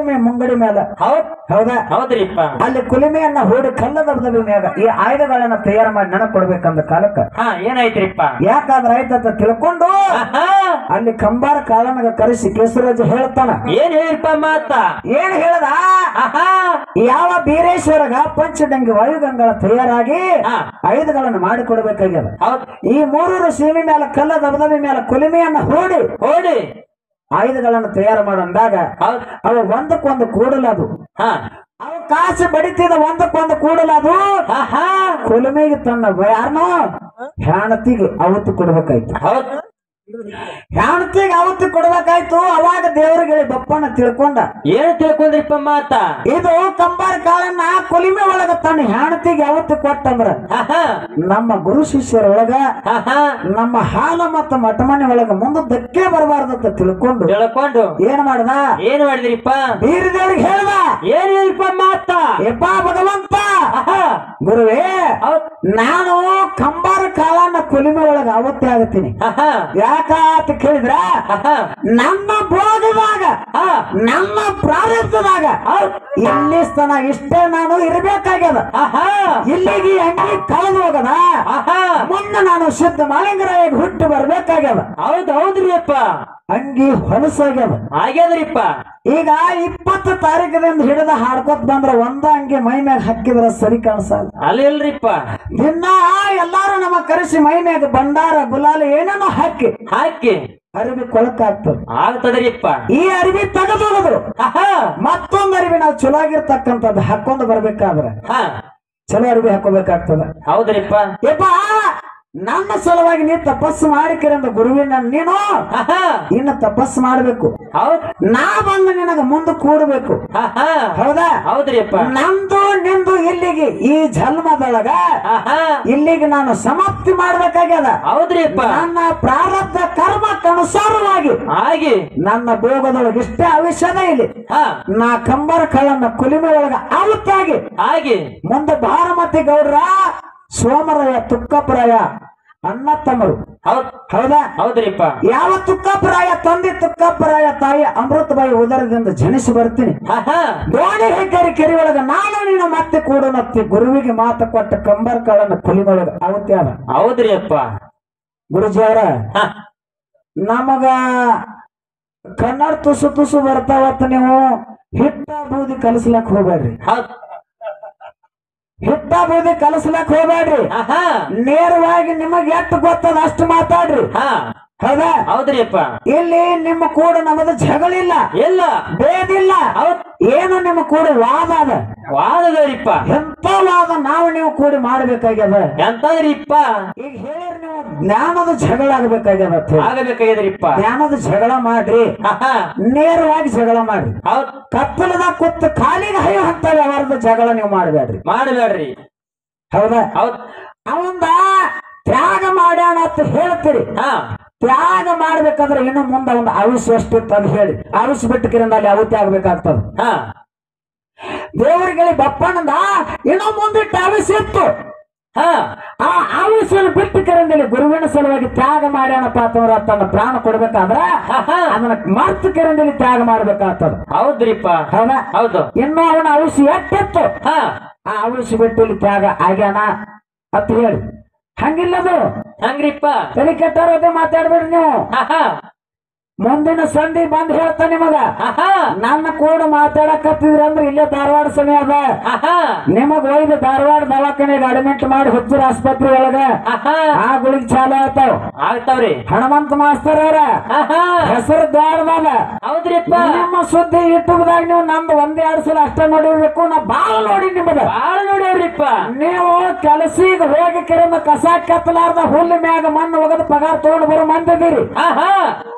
ಕುಲಿಮೆ ಮುಂಗಡಿ ಮೇಲೆ ಹೌದ್ ಹೌದಾ ಹೌದ್ರಿಪ್ಪ ಅಲ್ಲಿ ಕುಲಿಮೆಯನ್ನ ಹೂಡಿ ಕಲ್ಲದ ಬದಲು ಮ್ಯಾಗ ಈ ಆಯುಧಗಳನ್ನ ತಯಾರು ಮಾಡಿ ನೆನಪು ಕೊಡ್ಬೇಕಂದ ಕಾಲಕ್ಕ ಹಾ ಏನಾಯ್ತ್ರಿಪ್ಪ ಯಾಕಾದ್ರ ಆಯ್ತಂತ ತಿಳ್ಕೊಂಡು ಆಹಾ, ಅಲ್ಲಿ ಕಂಬಾರ ಕಾಳನಗ ಕರೆಸಿ ಕೇಸರಾಜ ಹೇಳ್ತಾನ ಏನ್ ಹೇಳಿಪ್ಪ ಮಾತ ಏನ್ ಹೇಳದ ಆಹಾ ಯಾವ ಬೀರೇಶ್ವರಗ ಪಂಚಡಂಗಿ ವಾಯುಗಂಗಳ ತಯಾರಾಗಿ ಹಾ. ಆಯುಧಗಳನ್ನು ಮಾಡಿ ಕೊಡ್ಬೇಕಾಗ್ಯದ ಹೌದ್ ಈ ಮೂರೂರು ಸೀಮೆ ಮೇಲೆ ಕಲ್ಲ ದಬದಬಿ ಮೇಲೆ ಕುಲಿಮೆಯನ್ನ ಹೂಡಿ ಹೋಡಿ ಆಯುಧಗಳನ್ನು ತಯಾರು ಮಾಡಂದಾಗ ಹೌದ್ ಅವ ಒಂದಕ್ಕೊಂದು ಕೂಡಲದು ಹಾ ಅವ ಕಾಸು ಬಡಿತಿದ ಒಂದಕ್ಕೊಂದು ಕೂಡಲದು ಆಹಾ ಕುಲುಮೆಗೆ ತನ್ನ ಯಾರನೋ ಹೆಣತಿಗೆ ಅವತ್ತು ಕೊಡ್ಬೇಕಾಯ್ತು ಹೌದ್ ಹೆಣತಿಗೆ ಅವತ್ತು ಕೊಡ್ಬೇಕಾಯ್ತು ಅವಾಗ ದೇವರಿಗೆ ಹೇಳಿ ಬಪ್ಪನ ತಿಳ್ಕೊಂಡ ಏನ್ ತಿಳ್ಕೊಂಡ್ರಿಪ್ಪ ಮಾತ ಇದು ಕಂಬಾರ ಕಾಳನ್ನ ಕುಲಿಮೆ ಒಳಗ ತನ್ನ ಹೆಣತಿಗೆ ಅವತ್ತು ಕೊಟ್ಟಂದ್ರ ಆಹಾ ನಮ್ಮ ಗುರು ಶಿಷ್ಯರ ಒಳಗ ಆಹಾ ನಮ್ಮ ಹಾಲ ಮತ್ತು ಮಠಮನೆ ಒಳಗ ಮುಂದೆ ಧಕ್ಕೆ ಬರಬಾರ್ದಂತ ತಿಳ್ಕೊಂಡು ತಿಳ್ಕೊಂಡು ಏನ್ ಮಾಡ್ದ ಏನ್ ಮಾಡಿದ್ರಿಪ್ಪ ಬೀರ ದೇವ್ರಿಗೆ ಹೇಳ್ದ ಏನ್ ಹೇಳಿಪ್ಪ ಮಾತ ಯಪ್ಪ ಭಗವಂತ ಆಹಾ ಗುರುವೇ ಹೌದ್ ನಾನು ಕಂಬಾರ ಕಾಳನ್ನ ಕುಲಿಮೆ ಒಳಗ ಅವತ್ತೇ ಆಗತ್ತೀನಿ ಆಹಾ ಯಾಕ ಅಂತ ಕೇಳಿದ್ರ ಆಹಾ ನನ್ನ ಭೋಗದಾಗ ಹಾ ನನ್ನ ಪ್ರಾರಬ್ಧದಾಗ ಇಲ್ಲಿ ತನ ಇಷ್ಟೇ ನಾನು ಇರಬೇಕಾಗ್ಯದ ಆಹಾ ಇಲ್ಲಿಗೆ ಅಂಗಿ ಕಳೆದು ಹೋಗದ ಆಹಾ ಮುಂದೆ ನಾನು ಶುದ್ಧ ಮಾಲಿಂಗರಾಗಿ ಹುಟ್ಟು ಬರ್ಬೇಕಾಗ್ಯದ ಹೌದ್ ಹೌದ್ರಿಯಪ್ಪ ಅಂಗಿ ಹೊಲಸಾಗ್ಯದ ಆಗ್ಯದ್ರಿಪ್ಪ ಈಗ ಇಪ್ಪತ್ತು ತಾರೀಕಿನಿಂದ ಹಿಡಿದ ಹಾಡ್ಕೊತ್ ಬಂದ್ರ ಒಂದ ಅಂಗಿ ಮೈ ಮ್ಯಾಗ ಹಾಕಿದ್ರ ಸರಿ ಕಾಣಿಸಲ್ಲ ಅಲ್ಲಿ ಇಲ್ರಿಪ್ಪ ದಿನ ಎಲ್ಲಾರು ನಮ್ಮ ಕರೆಸಿ ಮೈ ಮ್ಯಾಗ ಬಂಡಾರ ಗುಲಾಲ ಏನೇನೋ ಹಾಕಿ ಹಾಕಿ ಅರಿವಿ ಕೊಳಕಾಗ್ತದೆ ಆಗ್ತದ್ರಿಪ್ಪ ಈ ಅರಿವಿ ತೆಗೆದೋಗದ್ರು ಆಹಾ ಮತ್ತೊಂದು ಅರಿವಿ ನಾವು ಚಲೋ ಆಗಿರ್ತಕ್ಕಂಥದ್ದು ಹಾಕೊಂಡು ಬರ್ಬೇಕಾದ್ರೆ ಹಾ ಚಲೋ ಅರಿವಿ ಹಾಕೋಬೇಕಾಗ್ತದ ಹೌದ್ರಿಪ್ಪ ಯಪ್ಪ ನನ್ನ ಸಲುವಾಗಿ ನೀ ತಪಸ್ಸು ಮಾಡಿಕಿರಂದ ಗುರುವಿನ ನೀನು ಆಹಾ ಇನ್ನು ತಪಸ್ಸು ಮಾಡ್ಬೇಕು ಹೌದ್ ನಾ ಬಂದು ನಿನಗ ಮುಂದೆ ಕೂಡಬೇಕು ಆಹಾ ಹೌದಾ ಹೌದ್ರಿಪ್ಪ ನಂದು ನಿಂದು ಇಲ್ಲಿಗೆ ಈ ಜನ್ಮದೊಳಗ ಆಹಾ ಇಲ್ಲಿಗೆ ನಾನು ಸಮಾಪ್ತಿ ಮಾಡ್ಬೇಕಾಗ್ಯದ ಹೌದ್ರಿಪ್ಪ ನನ್ನ ಪ್ರಾರಬ್ಧ ಕರ್ಮಕ್ಕನುಸಾರವಾಗಿ ಆಗಿ ನನ್ನ ಭೋಗದೊಳಗೆ ಇಷ್ಟೇ ಅವಶ್ಯದ ಇಲ್ಲಿ ಹಾ ನಾ ಕಂಬರ ಕಳ್ಳನ್ನ ಕುಲಿಮೆ ಒಳಗ ಆವತ್ತಾಗಿ ಆಗಿ ಮುಂದೆ ಭಾರಮತಿ ಗೌಡ್ರ ಸೋಮರಾಯ ತುಕ್ಕಪರಾಯ ಅಣ್ಣ ತಮ್ಮರು ಹೌದ್ ಹೌದಾ ಹೌದ್ರಿಪ್ಪ ಯಾವ ತುಕ್ಕಪರಾಯ ತಂದೆ ತುಕ್ಕಪರಾಯ ತಾಯಿ ಅಮೃತಬಾಯಿ ಉದರದಿಂದ ಜನಿಸಿ ಬರ್ತೀನಿ ಆಹಾ ದೋಣಿ ಹೆಗ್ಗರಿ ಕೆರೆ ಒಳಗ ನಾನು ನೀನು ಮತ್ತೆ ಕೂಡನತ್ತಿ ಗುರುವಿಗೆ ಮಾತು ಕೊಟ್ಟ ಕಂಬರ್ ಕಾಳನ್ನ ಕುಲಿಮೆ ಒಳಗ ಆವತ್ತೇ ಅದ ಹೌದ್ರಿಯಪ್ಪ ಗುರುಜಿ ಅವರ ಹಾ ನಮಗ ಕನ್ನಡ ತುಸು ತುಸು ಬರ್ತಾವತ್ತ ನೀವು ಹಿಟ್ಟ ಬೂದಿ ಕಲಿಸ್ಲಕ್ ಹೋಗ್ಬೇಡ್ರಿ ಹೌದ್ ಹಿಟ್ಟ ಬೂದಿ ಕಲಿಸ್ಲಕ್ ಹೋಗ್ಬೇಡ್ರಿ ಆಹಾ ನೇರವಾಗಿ ನಿಮಗ್ ಎಷ್ಟು ಗೊತ್ತದ ಅಷ್ಟು ಮಾತಾಡ್ರಿ ಹಾ ಹೌದಾ ಹೌದ್ರಿಯಪ್ಪ ಇಲ್ಲಿ ನಿಮ್ಮ ಕೂಡ ನಮ್ಮದು ಜಗಳಿಲ್ಲ ಇಲ್ಲ ಭೇದಿಲ್ಲ ಹೌದ್ ಏನು ನಿಮ್ಮ ಕೂಡ ವಾದ ಅದ ವಾದದರಿಪ್ಪ ಎಂತ ವಾದ ನಾವು ನೀವು ಕೂಡಿ ಮಾಡ್ಬೇಕಾಗ್ಯದ ಎಂತದ್ರಿಪ್ಪ ಈಗ ಹೇಳಿರಿ ನೀವು ಜ್ಞಾನದ ಜಗಳ ಆಗ್ಬೇಕಾಗ್ಯದ ಅಂತ ಹೇಳಿ. ಆಗಬೇಕಾಗ್ಯದ್ರಿಪ್ಪ ಜ್ಞಾನದ ಜಗಳ ಮಾಡ್ರಿ ಆಹಾ ನೇರವಾಗಿ ಜಗಳ ಮಾಡ್ರಿ ಹೌದ್ ಕತ್ತಲದಾಗ ಕೂತ್ ಕಾಲಿಗೆ ಹೈವ ಅಂತ ವ್ಯವಹಾರದ ಜಗಳ ನೀವು ಮಾಡಬೇಡ್ರಿ ಮಾಡಬೇಡ್ರಿ ಹೌದಾ ಹೌದ್ ಅವಂದ ತ್ಯಾಗ ಮಾಡ್ಯಾಣ ಅಂತ ಹೇಳ್ತೀರಿ ಹಾ ತ್ಯಾಗ ಮಾಡ್ಬೇಕಾದ್ರೆ ಇನ್ನು ಮುಂದೆ ಒಂದು ಆಯುಷ್ ಎಷ್ಟಿತ್ತು ಅಂತ ಹೇಳಿ ಆಯುಷ್ ಬಿಟ್ಟಕಿರಿಂದ ಅಲ್ಲಿ ಅವತ್ತಿ ಆಗ್ಬೇಕಾಗ್ತದ ಹಾ ದೇವರಿಗೆ ಬಪ್ಪಣ್ಣಂದ ಇನ್ನು ಮುಂದಿಟ್ಟು ಆಯುಷ್ ಇತ್ತು ಹಾ ಆ ಆಯುಷ್ಯನ್ನು ಬಿಟ್ಟು ಕರೆಂದಲ್ಲಿ ಗುರುವಿನ ಸಲುವಾಗಿ ತ್ಯಾಗ ಮಾಡ್ಯಾನಪ್ಪ ಅಂತಂದ್ರ ತನ್ನ ಪ್ರಾಣ ಕೊಡ್ಬೇಕಾದ್ರ ಆಹಾ ಅದನ್ನ ಮರ್ತು ಕರೆಂದಲ್ಲಿ ತ್ಯಾಗ ಮಾಡ್ಬೇಕಾಗ್ತದ ಹೌದ್ರಿಪ್ಪ ಹೌದಾ ಹೌದು ಇನ್ನು ಅವನ ಆಯುಷ್ಯ ಎಷ್ಟಿತ್ತು ಹಾ ಆ ಆಯುಷ್ಯ ಬಿಟ್ಟು ಇಲ್ಲಿ ತ್ಯಾಗ ಆಗ್ಯಾನ ಅಂತ ಹೇಳಿ ಹಂಗಿಲ್ಲದು ಹಂಗ್ರಿಪ್ಪ ತಲೆ ಕೆಟ್ಟಾರದೆ ಮಾತಾಡ್ಬೇಡ್ರಿ ನೀವು ಆಹಾ ಮುಂದಿನ ಸಂಧಿ ಬಂದ್ ಹೇಳ್ತ ನಿಮಗ ಆಹಾ ನನ್ನ ಕೂಡ ಮಾತಾಡಕತ್ತಿದ್ರಿ ಅಂದ್ರೆ ಇಲ್ಲೇ ಧಾರವಾಡ ಸಮಯ ಅದ ಆಹಾ ನಿಮಗ್ ಒಯ್ದು ಧಾರವಾಡ ದವಾಖಾನೆಗೆ ಅಡ್ಮಿಟ್ ಮಾಡಿ ಹುಚ್ಚರ ಆಸ್ಪತ್ರೆ ಒಳಗ ಆಹಾ ಆ ಗುಳಿಗೆ ಚಾಲು ಆಗ್ತಾವ ಆಗ್ತಾವ್ರಿ ಹನುಮಂತ ಮಾಸ್ತರ್ ಅವ್ರ ಆಹಾ ಹೆಸರು ದ್ವಾರದಾಗ ಹೌದ್ರಿಪ್ಪ ನಿಮ್ಮ ಸುದ್ದಿ ಯೂಟ್ಯೂಬ್ದಾಗ ನೀವು ನಮ್ದು ಒಂದ್ ಎರಡ್ ಸಲ ಅಷ್ಟ ನೋಡಿರ್ಬೇಕು ನಾ ಬಾಳ ನೋಡಿ ನಿಮ್ಮದ ಬಾಳ ನೋಡ್ಯಾವ್ರಿಪ್ಪ ನೀವು ಕೆಲಸಿಗೆ ಹೋಗಿ ಕೆರೆದ ಕಸ ಕೆತ್ತಲಾರ್ದ ಹುಲ್ಲು ಮ್ಯಾಗ ಮಣ್ಣು ಒಗದು ಪಗಾರ ತಗೊಂಡು ಬರೋ ಮಂದಿದ್ದೀರಿ ಆಹಾ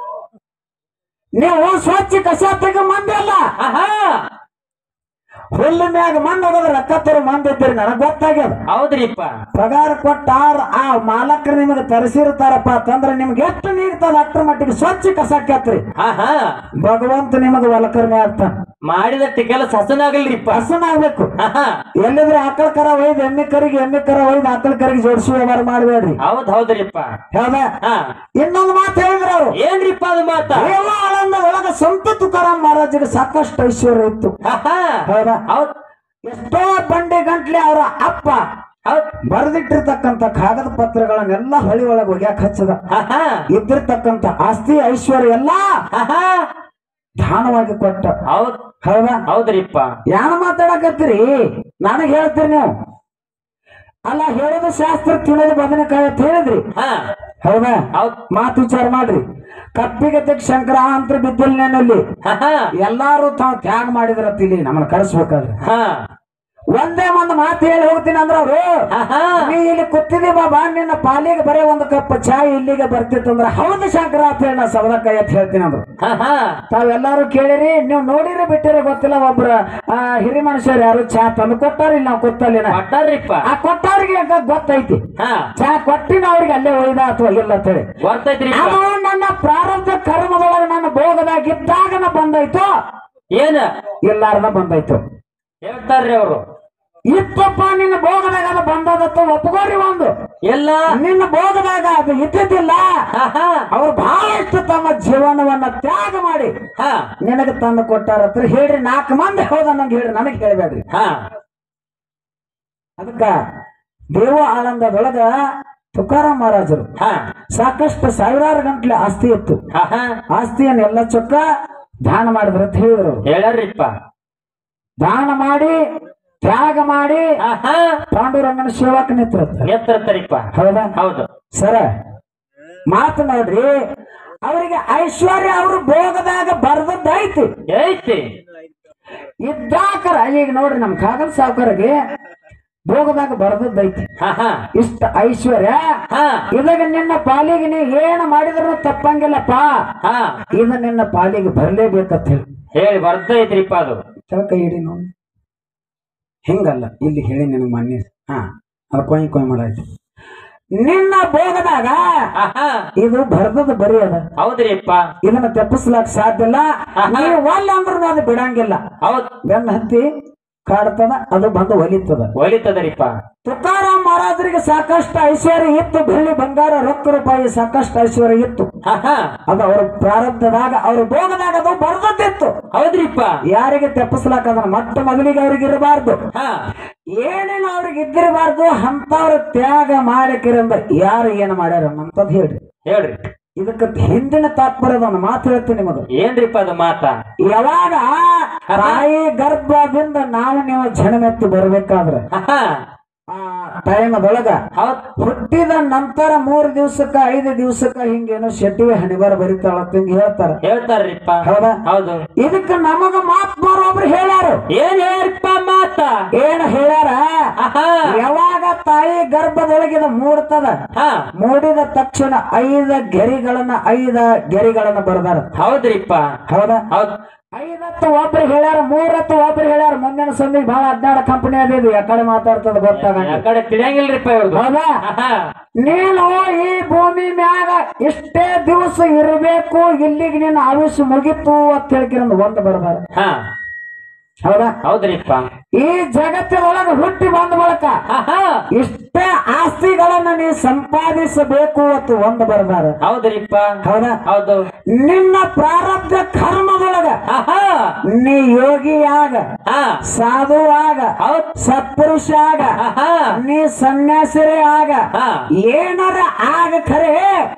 ನೀವು ಸ್ವಚ್ಛ ಕಸ ತೆಗ ಮಂದಿ ಅಲ್ಲ ಆಹಾ ಹುಲ್ಲು ಮ್ಯಾಗ ಮಣ್ಣು ಒಗದು ರೊಕ್ಕ ತರೋ ಮಂದಿ ಇದ್ದೀರಿ ನನಗ್ ಗೊತ್ತಾಗ್ಯದ ಹೌದ್ರಿಪ್ಪ ಪಗಾರ ಕೊಟ್ಟಾರ ಆ ಮಾಲಕರು ನಿಮಗೆ ತರಿಸಿರ್ತಾರಪ್ಪ ಅಂತಂದ್ರೆ ನಿಮ್ಗೆ ಎಷ್ಟು ನೀಡ್ತದ ಅಷ್ಟ್ರ ಮಟ್ಟಿಗೆ ಸ್ವಚ್ಛ ಕಸ ಕೆತ್ರಿ ಆಹಾ ಭಗವಂತ ನಿಮಗೆ ಒಲಕರ್ಮೆ ಆಗ್ತಾನ ಮಾಡಿದಟ್ಟ ಕೆಲಸ ಹಸನಾಗಲ್ರಿಪ್ಪ ಹಸನಾಗ್ಬೇಕು ಆಹಾ. ಎಲ್ಲಿದ್ರೆ ಆಕಳ ಕರ ಒಯ್ದು ಎಮ್ಮೆ ಕರಿಗೆ ಎಮ್ಮೆ ಕರ ಒಯ್ದು ಆಕಳ ಕರಿಗೆ ಜೋಡಿಸಿ ವ್ಯವಹಾರ ಮಾಡಬೇಡ್ರಿ ಹೌದ್ ಹೌದ್ರಿಪ್ಪ ಹೌದಾ ಹಾ ಇನ್ನೊಂದು ಮಾತು ಹೇಳಿದ್ರು ಅವರು ಏನ್ರಿಪ್ಪ ಅದು ಮಾತ ದೇವ ಆಳಂದ ಒಳಗ ಸಂತ ತುಕಾರಾಮ್ ಮಹಾರಾಜರಿಗೆ ಸಾಕಷ್ಟು ಐಶ್ವರ್ಯ ಇತ್ತು ಆಹಾ. ಹೌದಾ ಹೌದ್ ಎಷ್ಟೋ ಬಂಡೆ ಗಂಟ್ಲೆ ಅವರ ಅಪ್ಪ ಹೌದ್ ಬರೆದಿಟ್ಟಿರ್ತಕ್ಕಂಥ ಕಾಗದ ಪತ್ರಗಳನ್ನೆಲ್ಲ ಹೊಳಿ ಒಳಗೆ ಒಗ್ಯಾಕ ಹಚ್ಚದ ಆಹಾ. ಇದ್ದಿರ್ತಕ್ಕಂಥ ಆಸ್ತಿ ಐಶ್ವರ್ಯ ಎಲ್ಲ ಆಹಾ. ದಾನವಾಗಿ ಕೊಟ್ಟ ಹೌದ್ ಹೌದಾ ಹೌದ್ರಿಪ್ಪ ಯಾನ ಮಾತಾಡಕತ್ತೀರಿ ನನಗ್ ಹೇಳ್ತೀರಿ ನೀವು ಅಲ್ಲ ಹೇಳೋದು ಶಾಸ್ತ್ರ ತಿಳಿದು ಬದನೆಕಾಯಿ ಅಂತ ಹೇಳಿದ್ರಿ ಹಾ ಹೌದಾ ಹೌದ್ ಮಾತು ವಿಚಾರ ಮಾಡ್ರಿ ಕಪ್ಪಿಗೆ ತೆಗ್ ಶಂಕರ ಅಂತ ಬಿದ್ದಿಲ್ನೇನಲ್ಲಿ ಆಹಾ. ಎಲ್ಲಾರು ತಾವು ತ್ಯಾಗ ಮಾಡಿದ್ರತ್ತ ಇಲ್ಲಿ ನಮ್ಮನ್ನ ಕಳಿಸ್ಬೇಕಾದ್ರೆ ಹಾ ಒಂದೇ ಒಂದು ಮಾತು ಹೇಳಿ ಹೋಗ್ತೀನಿ ಅಂದ್ರ ಅವ್ರು ಆಹಾ. ನೀ ಇಲ್ಲಿ ಕೂತಿದಿ ಬಾಬಾ ನಿನ್ನ ಪಾಲಿಗೆ ಬರೀ ಒಂದು ಕಪ್ ಚಾ ಇಲ್ಲಿಗೆ ಬರ್ತಿತ್ತಂದ್ರ ಹೌದು ಶಂಕರ ಅಂತ ಹೇಳಿ ನಾ ಸವದ ಕೈ ಅಂತ ಹೇಳ್ತೀನಿ ಅಂದ್ರು ಆಹಾ. ತಾವೆಲ್ಲಾರು ಕೇಳಿರಿ ನೀವು ನೋಡಿರಿ ಬಿಟ್ಟಿರಿ ಗೊತ್ತಿಲ್ಲ ಒಬ್ರ ಆ, ಹಿರಿ ಮನುಷ್ಯರು ಯಾರು ಚಾ ತಂದು ಕೊಟ್ಟಾರ ಇಲ್ಲಿ ನಾವು ಗೊತ್ತಲ್ಲಿನ ಕೊಟ್ಟಾರ್ರಿಪ್ಪ ಆ ಕೊಟ್ಟವ್ರಿಗೆ ಯಾಕ ಗೊತ್ತೈತಿ ಹಾ ಚಾ ಕೊಟ್ಟಿನ ಅವ್ರಿಗೆ ಅಲ್ಲೇ ಒಯ್ದ ಅಥವಾ ಇಲ್ಲ ಅಂತ ಹೇಳಿ ಬರ್ತೈತ್ರಿಪ್ಪ ಅದು ನನ್ನ ಪ್ರಾರಬ್ಧ ಕರ್ಮದೊಳಗೆ ನನ್ನ ಭೋಗದಾಗಿದ್ದಾಗನ ಬಂದೈತು ಏನ ಇಲ್ಲಾರ್ದ ಬಂದೈತು ಹೇಳ್ತಾರ್ರಿ ಅವರು ಇತ್ತಪ್ಪ ನಿನ್ನ ಭೋಗದಾಗ ಅದು ಬಂದದತ್ತು ಒಪ್ಕೋರಿ ಒಂದು ಎಲ್ಲ ನಿನ್ನ ಭೋಗದಾಗ ಅದು ಇದ್ದಿದ್ದಿಲ್ಲ ಆಹಾ. ಅವ್ರು ಬಹಳಷ್ಟು ತಮ್ಮ ಜೀವನವನ್ನ ತ್ಯಾಗ ಮಾಡಿ ಹಾ ನಿನಗೆ ತಂದು ಕೊಟ್ಟಾರತ್ರ ಹೇಳ್ರಿ ನಾಲ್ಕು ಮಂದಿ ಹೌದ ನಂಗೆ ಹೇಳ್ರಿ ನನಗೆ ಹೇಳ್ಬೇಡ್ರಿ ಹಾ ಅದಕ್ಕ ದೇವ ಆಳಂದದೊಳಗ ತುಕಾರಾಮ್ ಮಹಾರಾಜರು ಹಾ ಸಾಕಷ್ಟು ಸಾವಿರಾರು ಗಂಟ್ಲೆ ಆಸ್ತಿ ಇತ್ತು ಆಹಾ. ಆಸ್ತಿಯನ್ನೆಲ್ಲ ಚೊಕ್ಕ ದಾನ ಮಾಡಿದ್ರ ಅಂತ ಹೇಳಿದ್ರು ಅವ್ರು. ಹೇಳ್ಯಾರ್ರಿಪ್ಪ ದಾನ ಮಾಡಿ ತ್ಯಾಗ ಮಾಡಿ ಆಹಾ ಪಾಂಡುರಂಗನ ಸೇವಾಕ ನಿಂತಿರತ್ತ ಎತ್ತರತ್ತರಿಪ್ಪ ಹೌದಾ ಹೌದು ಸರ ಮಾತು ನೋಡ್ರಿ ಅವರಿಗೆ ಐಶ್ವರ್ಯ ಅವರು ಭೋಗದಾಗ ಬರ್ದದ್ದೈತಿ ಐತಿ ಇದ್ದಾಕರ ಈಗ ನೋಡ್ರಿ ನಮ್ ಕಾಗಲ್ ಸಾವುಕಾರಿಗೆ ಭೋಗದಾಗ ಬರ್ದದ್ದೈತಿ ಆಹಾ. ಇಷ್ಟ ಐಶ್ವರ್ಯ ಹಾ ಇದಾಗ ನಿನ್ನ ಪಾಲಿಗೆ ನೀ ಏನು ಮಾಡಿದ್ರು ತಪ್ಪಂಗಿಲ್ಲಪ್ಪ ಹಾ ಇದು ನಿನ್ನ ಪಾಲಿಗೆ ಬರಲೇಬೇಕಂತ ಹೇಳಿ ಹೇಳಿ ಬರ್ತೈತ್ರಿಪ್ಪ ಅದು ಕೆಳ ಕೈ ಹಿಡಿ ನೋಡಿ ಹಿಂಗಲ್ಲ ಇಲ್ಲಿ ಹೇಳಿ ನಿನಗೆ ಮಾನ್ಯ ಹಾ ಅದು ಕೊಯ್ ಕೊಯ್ ಮಾಡಾಯ್ತು ನಿನ್ನ ಭೋಗದಾಗ ಆಹಾ ಇದು ಬರ್ದದ ಬರೀ ಅದ ಹೌದ್ರಿಪ್ಪ ಇದನ್ನ ತಪ್ಪಿಸ್ಲಾಕ್ ಸಾಧ್ಯ ಇಲ್ಲ ನೀವು ಒಲ್ಲ ಅಂದ್ರೂ ಅದು ಬಿಡಂಗಿಲ್ಲ ಹೌದ್ ಬೆನ್ನ ಹತ್ತಿ ಕಾಡ್ತದ ಅದು ಬಂದು ಒಲಿತದ ಒಲಿತದರಿಪ್ಪ ತುಕಾರಾಮ್ ಮಹಾರಾಜರಿಗೆ ಸಾಕಷ್ಟು ಐಶ್ವರ್ಯ ಇತ್ತು ಬೆಳ್ಳಿ ಬಂಗಾರ ರೊಕ್ಕ ರೂಪಾಯಿ ಸಾಕಷ್ಟು ಐಶ್ವರ್ಯ ಇತ್ತು ಆಹಾ ಅದು ಅವ್ರ ಪ್ರಾರಬ್ಧದಾಗ ಅವ್ರ ಭೋಗದಾಗ ಅದು ಬರ್ದದ್ದಿತ್ತು ಹೌದ್ರಿಪ್ಪ ಯಾರಿಗೆ ತೆಪ್ಪಿಸ್ಲಾಕ ಅದನ್ನ ಮತ್ತೆ ಮೊದಲಿಗೆ ಅವ್ರಿಗೆ ಇರಬಾರ್ದು ಹಾ ಏನೇನು ಅವ್ರಿಗೆ ಇದ್ದಿರಬಾರ್ದು ಅಂತವ್ರ ತ್ಯಾಗ ಮಾಡಕ್ಕಿರಂದ ಯಾರು ಏನು ಮಾಡ್ಯಾರ ಅಂತದ್ ಹೇಳ್ರಿ ಹೇಳ್ರಿ ಇದಕ್ಕೆ ಹಿಂದಿನ ತಾತ್ಪರ್ಯದ ಒಂದು ಮಾತು ಹೇಳ್ತೀನಿ ನಿಮಗೆ ಏನ್ರಿಪ್ಪ ಅದು ಮಾತ ಯಾವಾಗ ತಾಯಿ ಗರ್ಭದಿಂದ ನಾವು ನೀವು ಜನಮೆತ್ತಿ ಬರ್ಬೇಕಾದ್ರೆ ಆಹಾ ಆ ಟೈಮದೊಳಗ ಹೌದ್ ಹುಟ್ಟಿದ ನಂತರ ಮೂರ್ ದಿವ್ಸಕ್ಕ ಐದು ದಿವ್ಸಕ್ಕ ಹಿಂಗೇನೋ ಶೆಟ್ಟಿಗೆ ಹಣಿಬಾರ ಬರಿತಾಳ ಹಿಂಗ ಹೇಳ್ತಾರ ಹೇಳ್ತಾರ್ರಿಪ್ಪ ಹೌದಾ ಹೌದು ಇದಕ್ಕ ನಮಗ ಮಾತ್ಮಾರು ಒಬ್ರು ಹೇಳ್ಯಾರು ಏನ್ ಹೇಳ್ರಿಪ್ಪ ಮಾತ ಏನ್ ಹೇಳ್ಯಾರ ಆಹಾ ಯಾವಾಗ ತಾಯಿ ಗರ್ಭದೊಳಗಿದ ಮೂಡ್ತದ ಹಾ ಮೂಡಿದ ತಕ್ಷಣ ಐದ ಗೆರಿಗಳನ್ನ ಐದ ಗೆರಿಗಳನ್ನ ಬರ್ದಾರ ಹೌದ್ರಿಪ್ಪ ಹೌದಾ ಹೌದ್ ಐದತ್ತು ಒಬ್ರು ಹೇಳ್ಯಾರ ಮೂರತ್ತು ಒಬ್ರು ಹೇಳ್ಯಾರ ಮುಂದಿನ ಸಂದಿಗೆ ಬಹಳ ಹದಿನಾರು ಕಂಪನಿ ಅದ ಇದು ಯಾಕಡೆ ಮಾತಾಡ್ತದ ಆ ಗೊತ್ತಾಗಂಗ ಕಡೆ ತಿಳಿಯಂಗಿಲ್ರಿಪ್ಪ ಇವ್ರದ್ದು ಹೌದಾ ಆಹಾ ನೀನು ಈ ಭೂಮಿ ಮ್ಯಾಗ ಇಷ್ಟೇ ದಿವಸ ಇರಬೇಕು ಇಲ್ಲಿಗೆ ನಿನ್ನ ಆಯುಷ್ ಮುಗಿತು ಅಂತ ಹೇಳ್ಕಿರಂದು ಒಂದು ಬರ್ದಾರ ಹಾ ಹೌದಾ ಹೌದ್ರಿಪ್ಪ ಈ ಜಗತ್ತಿನೊಳಗೆ ಹುಟ್ಟಿ ಬಂದ ಬಳಕ ಆಹಾ ಇಷ್ಟೇ ಆಸ್ತಿಗಳನ್ನ ನೀ ಸಂಪಾದಿಸಬೇಕು ಅಂತ ಒಂದು ಬರ್ದಾರ ಹೌದ್ರಿಪ್ಪ ಹೌದಾ ಹೌದು ನಿನ್ನ ಪ್ರಾರಬ್ಧ ಕರ್ಮದೊಳಗ ಆಹಾ ನೀ ಯೋಗಿಯಾಗ ಹಾ ಸಾಧುವಾಗ ಹೌದ್ ಸತ್ಪುರುಷ ಆಗ ಆಹಾ ನೀ ಸನ್ಯಾಸಿರೇ ಆಗ ಹಾ ಏನಾರ ಆಗ ಖರೆ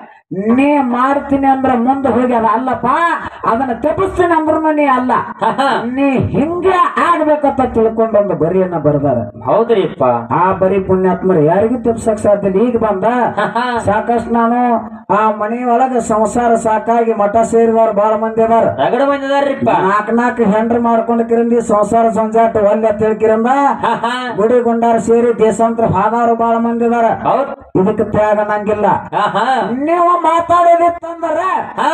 ನೀ ಮಾಡ್ತೀನಿ ಅಂದ್ರ ಮುಂದೆ ಹೋಗಿ ಅದ ಅಲ್ಲಪ್ಪ ಅದನ್ನ ತಪ್ಪಿಸ್ತೀನಿ ಅಂದ್ರೂ ನೀ ಅಲ್ಲ ಆಹಾ ನೀ ಹಿಂಗೆ ಆಗ್ಬೇಕಂತ ತಿಳ್ಕೊಂಡು ಒಂದು ಬರಿಯನ್ನ ಬರ್ದಾರ ಹೌದ್ರಿಪ್ಪ ಆ ಬರಿ ಪುಣ್ಯಾತ್ಮರು ಯಾರಿಗೂ ತಪ್ಸಕ್ ಸಾಧ್ಯ ಇಲ್ಲ ಈಗ ಬಂದ ಆಹಾ ಸಾಕಷ್ಟು ನಾನು ಆ ಮನಿ ಒಳಗ ಸಂಸಾರ ಸಾಕಾಗಿ ಮಠ ಸೇರಿದವ್ರು ಬಹಳ ಮಂದಿ ಅದಾರ ರಗಡ ಬಂದಿದಾರ್ರಿಪ್ಪ ನಾಲ್ಕು ನಾಲ್ಕು ಹೆಂಡ್ರ ಮಾಡ್ಕೊಂಡು ಕಿರಂದಿ ಸಂಸಾರ ಸಂಜಾಟ ಒಲ್ಲೆ ತಿಳ್ಕಿರಂದ ಆಹಾ ಗುಡಿ ಗುಂಡಾರ ಸೇರಿ ದೇಶಾಂತರ ಹಾದವ್ರು ಬಹಳ ಮಂದಿ ಅದಾರ ಹೌದ್ ಇದಕ್ಕೆ ತ್ಯಾಗ ನಂಗಿಲ್ಲ ಆಹಾ ನೀವು ಮಾತಾಡೋದಿತ್ತಂದ್ರ ಹಾ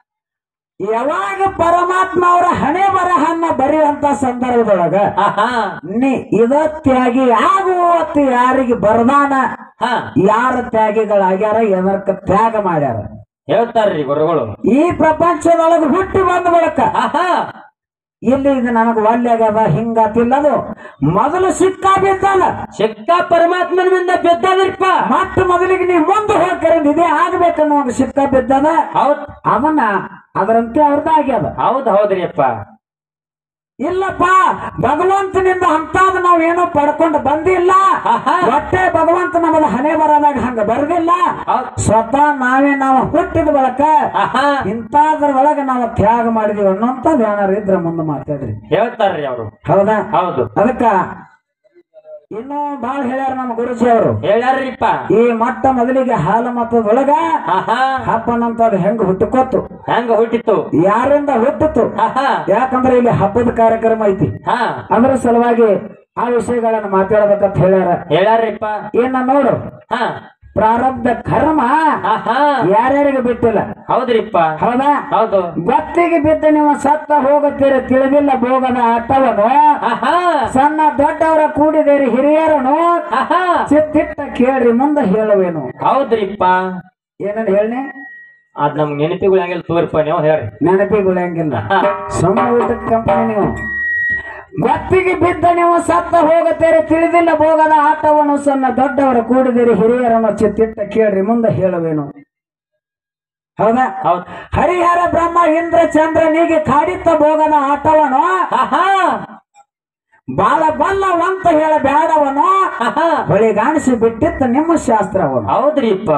ಯಾವಾಗ ಪರಮಾತ್ಮ ಅವರ ಹಣೆ ಬರಹನ್ನ ಬರೆಯುವಂತ ಸಂದರ್ಭದೊಳಗ ಆಹಾ ನೀ ಇದ ತ್ಯಾಗಿ ಆಗುವತ್ತು ಯಾರಿಗೆ ಬರ್ದಾನ ಹಾ ಯಾರ ತ್ಯಾಗಿಗಳಾಗ್ಯಾರ ಎದರ್ಕ ತ್ಯಾಗ ಮಾಡ್ಯಾರ ಹೇಳ್ತಾರ್ರಿ ಗುರುಗಳು ಈ ಪ್ರಪಂಚದೊಳಗೆ ಹುಟ್ಟಿ ಬಂದ ಬಳಕ ಆಹಾ ಇಲ್ಲಿ ಇದು ನನಗೆ ಒಲ್ಲೆ ಆಗ್ಯದ ಹಿಂಗಾತಿಲ್ಲದು ಮೊದಲು ಸಿಕ್ಕ ಬಿದ್ದಲ್ಲ ಸಿಕ್ಕ ಪರಮಾತ್ಮನಿಂದ ಬಿದ್ದದ್ರಿಪ್ಪ ಮತ್ತ ಮೊದಲಿಗೆ ನೀವು ಮುಂದೆ ಹೋಗ್ಕರಿಂದ ಇದೇ ಆಗ್ಬೇಕನ್ನೋ ಒಂದು ಸಿಕ್ಕ ಬಿದ್ದದ ಹೌದ್ ಅದನ್ನ ಅದರಂತೆ ಅವ್ರದ್ದು ಆಗ್ಯದ ಹೌದ್ ಹೌದ್ರಿಪ್ಪ ಇಲ್ಲಪ್ಪ ಭಗವಂತನಿಂದ ಅಂತಾದ ನಾವೇನೋ ಪಡ್ಕೊಂಡು ಬಂದಿಲ್ಲ ಆಹಾ. ಒಟ್ಟೆ ಭಗವಂತ ನಮ್ಮದ ಹಣೆ ಬರೋದಾಗ ಹಂಗ ಬರದಿಲ್ಲ ಹೌದ್ ಸ್ವತಃ ನಾವೇ ನಾವು ಹುಟ್ಟಿದ ಬಳಕ ಆಹಾ ಇಂತಾದ್ರ ಒಳಗ ನಾವು ತ್ಯಾಗ ಮಾಡಿದೀವಿ ಅನ್ನೋಂಥದ್ದು ಏನಾರು ಇದ್ರ ಮುಂದೆ ಮಾತಾಡ್ರಿ ಹೇಳ್ತಾರ್ರಿ ಅವರು ಹೌದಾ ಹೌದು ಅದಕ್ಕ ಇನ್ನೂ ಬಾಳ್ ಹೇಳ್ಯಾರ ನಮ್ಮ ಗುರುಜಿ ಅವರು ಹೇಳ್ಯಾರ್ರಿಪ್ಪ ಈ ಮಟ್ಟ ಮೊದಲಿಗೆ ಹಾಲು ಮತದೊಳಗ ಆಹಾ ಹಬ್ಬನಂತದ್ ಹೆಂಗ್ ಹುಟ್ಟುಕೋತು ಹೆಂಗ ಹುಟ್ಟಿತ್ತು ಯಾರಿಂದ ಹುಟ್ಟಿತು ಆಹಾ ಯಾಕಂದ್ರೆ ಇಲ್ಲಿ ಹಬ್ಬದ ಕಾರ್ಯಕ್ರಮ ಐತಿ ಹಾ ಅದ್ರ ಸಲುವಾಗಿ ಆ ವಿಷಯಗಳನ್ನ ಮಾತಾಡ್ಬೇಕಂತ ಹೇಳ್ಯಾರ ಹೇಳ್ಯಾರ್ರಿಪ್ಪ ಏನ ನೋಡು ಹಾ ಪ್ರಾರಬ್ಧ ಕರ್ಮ ಆಹಾ ಯಾರ್ಯಾರಿಗೆ ಬಿಟ್ಟಿಲ್ಲ ಹೌದ್ರಿಪ್ಪ ಹೌದಾ ಹೌದು ಬತ್ತಿಗೆ ಬಿದ್ದ ನೀವು ಸತ್ತ ಹೋಗುತ್ತೀರಿ ತಿಳಿದಿಲ್ಲ ಭೋಗದ ಆಟವನು ಆಹಾ ಸಣ್ಣ ದೊಡ್ಡವರ ಕೂಡಿದೇರಿ ಹಿರಿಯರನು ಆಹಾ ಚಿತ್ತಿಟ್ಟ ಕೇಳ್ರಿ ಮುಂದೆ ಹೇಳುವೇನು ಹೌದ್ರಿಪ್ಪ ಏನಂತ ಹೇಳಿ ಅದ್ ನಮ್ ನೆನಪಿಗಳು ಹಂಗೆಲ್ಲ ತೋರಿಪ್ಪ ನೀವು ಹೇಳ್ರಿ ನೆನಪಿಗುಳಂಗಿಲ್ಲ ಸುಮ್ಮ ಊಟದ ಕಂಪನಿ ನೀವು ಬತ್ತಿಗೆ ಬಿದ್ದ ನೀವು ಸತ್ತ ಹೋಗುತ್ತೀರಿ ತಿಳಿದಿಲ್ಲ ಭೋಗದ ಆಟವನ್ನು ಸಣ್ಣ ದೊಡ್ಡವರ ಕೂಡಿದಿರಿ ಹಿರಿಯರನ್ನು ಚಿತ್ತಿಟ್ಟ ಕೇಳ್ರಿ ಮುಂದೆ ಹೇಳುವೇನು ಹೌದಾ ಹೌದ್ ಹರಿಹರ ಬ್ರಹ್ಮ ಇಂದ್ರ ಚಂದ್ರನಿಗೆ ಕಾಡಿತ್ತ ಭೋಗದ ಆಟವನು ಆಹಾ ಬಾಳ ಬಲ್ಲವಂತ ಹೇಳ ಬೇಡವನು ಆಹಾ ಹೊಳಿಗಾಣಿಸಿ ಬಿಟ್ಟಿತ್ತ ನಿಮ್ಮ ಶಾಸ್ತ್ರವನು ಹೌದ್ರಿಪ್ಪ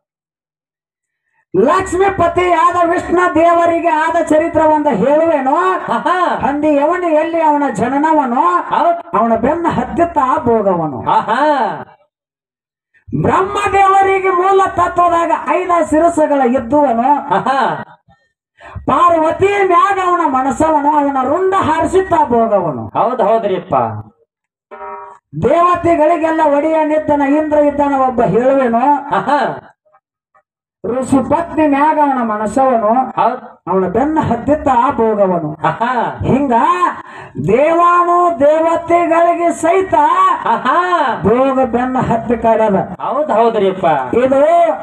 ಲಕ್ಷ್ಮೀಪತಿ ಆದ ವಿಷ್ಣು ದೇವರಿಗೆ ಆದ ಚರಿತ್ರವೊಂದ ಹೇಳುವೇನು ಆಹಾ ಹಂದಿ ಅವನು ಎಲ್ಲಿ ಅವನ ಜನನವನು ಹೌದ್ ಅವನ ಬೆನ್ನ ಹತ್ತಿತ್ತ ಆ ಭೋಗವನು ಆಹಾ ಬ್ರಹ್ಮದೇವರಿಗೆ ಮೂಲ ತತ್ವದಾಗ ಐದ ಶಿರಸಗಳ ಇದ್ದುವನು ಆಹಾ ಪಾರ್ವತಿ ಮ್ಯಾಗ ಅವನ ಮನಸವನು ಅವನ ರುಂಡ ಹಾರಿಸಿತ್ತ ಆ ಭೋಗವನು ಹೌದ್ ಹೌದ್ರಿಪ್ಪ ದೇವತೆಗಳಿಗೆಲ್ಲ ಒಡೆಯ ನಿದ್ದನ ಇಂದ್ರ ಇದ್ದನ ಒಬ್ಬ ಹೇಳುವೆನು ಆಹಾ ಋಷಿ ಪತ್ನಿ ಮ್ಯಾಗ ಅವನ ಮನಸವನು ಹೌದ್ ಅವನ ಬೆನ್ನ ಹತ್ತಿತ್ತ ಆ ಭೋಗವನು ಆಹಾ ಹಿಂಗ ದೇವಾನು ದೇವತೆಗಳಿಗೆ ಸಹಿತ ಆಹಾ ಭೋಗ ಬೆನ್ನ ಹತ್ತಿ ಕಾಡ್ಯದ ಹೌದ್ ಹೌದ್ರಿಪ್ಪ ಇದು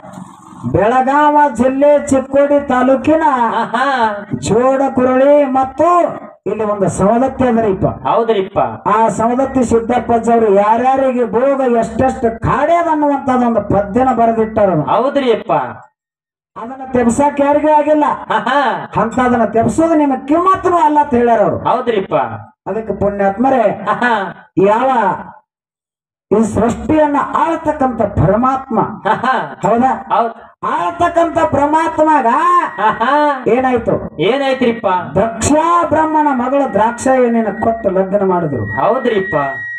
ಬೆಳಗಾವ ಜಿಲ್ಲೆ ಚಿಕ್ಕೋಡಿ ತಾಲೂಕಿನ ಆಹಾ ಜೋಡ ಕುರಳಿ ಮತ್ತು ಇಲ್ಲಿ ಒಂದು ಸವದತ್ತಿ ಅದರಿಪ್ಪ ಹೌದ್ರಿಪ್ಪ ಆ ಸವದತ್ತಿ ಸಿದ್ದಪ್ಪಜ್ಜವರು ಯಾರ್ಯಾರಿಗೆ ಭೋಗ ಎಷ್ಟೆಷ್ಟು ಕಾಡ್ಯದ ಅನ್ನುವಂಥದ್ದು ಒಂದು ಪದ್ಯನ ಬರೆದಿಟ್ಟಾರ ಹೌದ್ರಿಪ್ಪ ಅದನ್ನ ತೆಪ್ಸಕ್ ಯಾರಿಗೂ ಆಗಿಲ್ಲ ಆಹಾ ಅಂತ ಅದನ್ನ ತೆಪ್ಸೋದು ನಿಮ್ಮ ಕಿಮ್ಮತ್ತನು ಅಲ್ಲ ಅಂತ ಹೇಳ್ಯಾರ ಅವರು ಹೌದ್ರಿಪ್ಪ ಅದಕ್ಕೆ ಪುಣ್ಯಾತ್ಮರೇ ಆಹಾ ಯಾವ ಈ ಸೃಷ್ಟಿಯನ್ನ ಆಳ್ತಕ್ಕಂಥ ಪರಮಾತ್ಮ ಆಹಾ ಹೌದಾ ಹೌದ್ ಆಳ್ತಕ್ಕಂಥ ಪರಮಾತ್ಮಗ ಆಹಾ ಏನಾಯ್ತು ಏನಾಯ್ತ್ರಿಪ್ಪ ದಕ್ಷ ಬ್ರಹ್ಮನ ಮಗಳು ದ್ರಾಕ್ಷಾಯಣಿನ ಕೊಟ್ಟು ಲಗ್ನ ಮಾಡಿದ್ರು ಹೌದ್ರಿಪ್ಪ